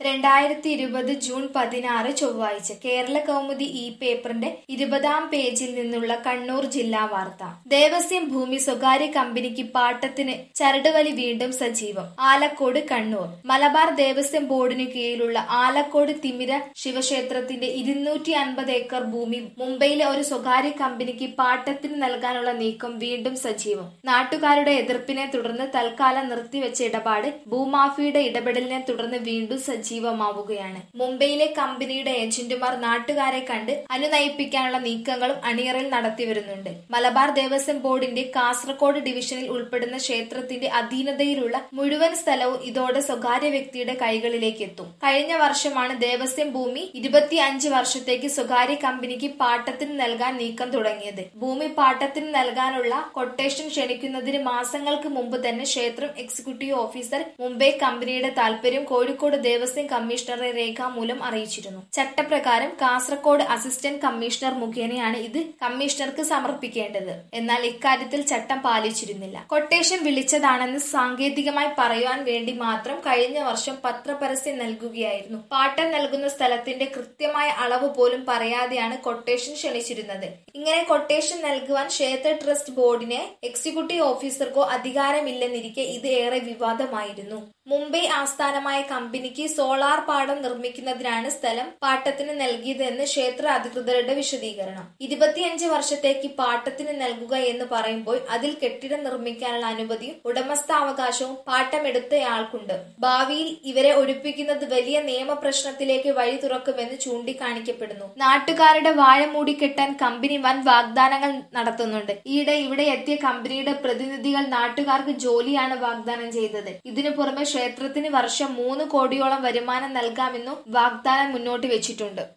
രണ്ടായിരത്തി ഇരുപത് ജൂൺ പതിനാറ് ചൊവ്വാഴ്ച കേരള കൗമുദി ഈ പേപ്പറിന്റെ ഇരുപതാം പേജിൽ നിന്നുള്ള കണ്ണൂർ ജില്ലാ വാർത്ത ദേവസ്വം ഭൂമി സ്വകാര്യ കമ്പനിക്ക് പാട്ടത്തിന് ചരടുവലി വീണ്ടും സജീവം ആലക്കോട് കണ്ണൂർ മലബാർ ദേവസ്വം ബോർഡിനു കീഴിലുള്ള ആലക്കോട് തിമിര ശിവക്ഷേത്രത്തിന്റെ ഇരുന്നൂറ്റി അൻപത് ഏക്കർ ഭൂമി മുംബൈയിലെ ഒരു സ്വകാര്യ കമ്പനിക്ക് പാട്ടത്തിന് നൽകാനുള്ള നീക്കം വീണ്ടും സജീവം നാട്ടുകാരുടെ എതിർപ്പിനെ തുടർന്ന് തൽക്കാലം നിർത്തിവെച്ച ഇടപാട് ഭൂമാഫിയുടെ ഇടപെടലിനെ തുടർന്ന് വീണ്ടും സജീവമാവുകയാണ് മുംബൈയിലെ കമ്പനിയുടെ ഏജന്റുമാർ നാട്ടുകാരെ കണ്ട് അനുനയിപ്പിക്കാനുള്ള നീക്കങ്ങളും അണിയറയിൽ നടത്തിവരുന്നുണ്ട് മലബാർ ദേവസ്വം ബോർഡിന്റെ കാസർഗോഡ് ഡിവിഷനിൽ ഉൾപ്പെടുന്ന ക്ഷേത്രത്തിന്റെ അധീനതയിലുള്ള മുഴുവൻ സ്ഥലവും ഇതോടെ സ്വകാര്യ വ്യക്തിയുടെ കൈകളിലേക്ക് എത്തും കഴിഞ്ഞ വർഷമാണ് ദേവസ്വം ഭൂമി ഇരുപത്തിയഞ്ച് വർഷത്തേക്ക് സ്വകാര്യ കമ്പനിക്ക് പാട്ടത്തിന് നൽകാൻ നീക്കം തുടങ്ങിയത് ഭൂമി പാട്ടത്തിന് നൽകാനുള്ള കൊട്ടേഷൻ ക്ഷണിക്കുന്നതിന് മാസങ്ങൾക്ക് മുമ്പ് തന്നെ ക്ഷേത്രം എക്സിക്യൂട്ടീവ് ഓഫീസർ മുംബൈ കമ്പനിയുടെ താൽപര്യം കോഴിക്കോട് ദേവസ്വം കമ്മീഷണറെ രേഖാമൂലം അറിയിച്ചിരുന്നു ചട്ടപ്രകാരം കാസർഗോഡ് അസിസ്റ്റന്റ് കമ്മീഷണർ മുഖേനയാണ് ഇത് കമ്മീഷണർക്ക് സമർപ്പിക്കേണ്ടത് എന്നാൽ ഇക്കാര്യത്തിൽ ചട്ടം പാലിച്ചിരുന്നില്ല കൊട്ടേഷൻ വിളിച്ചതാണെന്ന് സാങ്കേതികമായി പറയുവാൻ വേണ്ടി മാത്രം കഴിഞ്ഞ വർഷം പത്രപരസ്യം നൽകുകയായിരുന്നു പാട്ടം നൽകുന്ന സ്ഥലത്തിന്റെ കൃത്യമായ അളവ് പോലും പറയാതെയാണ് കൊട്ടേഷൻ ക്ഷണിച്ചിരുന്നത് ഇങ്ങനെ കൊട്ടേഷൻ നൽകുവാൻ ക്ഷേത്ര ട്രസ്റ്റ് ബോർഡിനെ എക്സിക്യൂട്ടീവ് ഓഫീസർക്കോ അധികാരമില്ലെന്നിരിക്കെ ഇത് ഏറെ വിവാദമായിരുന്നു മുംബൈ ആസ്ഥാനമായ കമ്പനിക്ക് സോളാർ പാടം നിർമ്മിക്കുന്നതിനാണ് സ്ഥലം പാട്ടത്തിന് നൽകിയതെന്ന് ക്ഷേത്ര അധികൃതരുടെ വിശദീകരണം ഇരുപത്തിയഞ്ച് വർഷത്തേക്ക് പാട്ടത്തിന് നൽകുക എന്ന് പറയുമ്പോൾ അതിൽ കെട്ടിടം നിർമ്മിക്കാനുള്ള അനുമതിയും ഉടമസ്ഥാവകാശവും പാട്ടമെടുത്തയാൾക്കുണ്ട് ഭാവിയിൽ ഇവരെ ഒഴിപ്പിക്കുന്നത് വലിയ നിയമപ്രശ്നത്തിലേക്ക് വഴി തുറക്കുമെന്ന് ചൂണ്ടിക്കാണിക്കപ്പെടുന്നു നാട്ടുകാരുടെ വാഴ മൂടിക്കെട്ടാൻ കമ്പനി വൻ വാഗ്ദാനങ്ങൾ നടത്തുന്നുണ്ട് ഈയിടെ ഇവിടെ എത്തിയ കമ്പനിയുടെ പ്രതിനിധികൾ നാട്ടുകാർക്ക് ജോലിയാണ് വാഗ്ദാനം ചെയ്തത് ഇതിനു പുറമെ ക്ഷേത്രത്തിന് വർഷം മൂന്ന് കോടിയോളം വരുമാനം നൽകാമെന്നും വാഗ്ദാനം മുന്നോട്ട് വെച്ചിട്ടുണ്ട്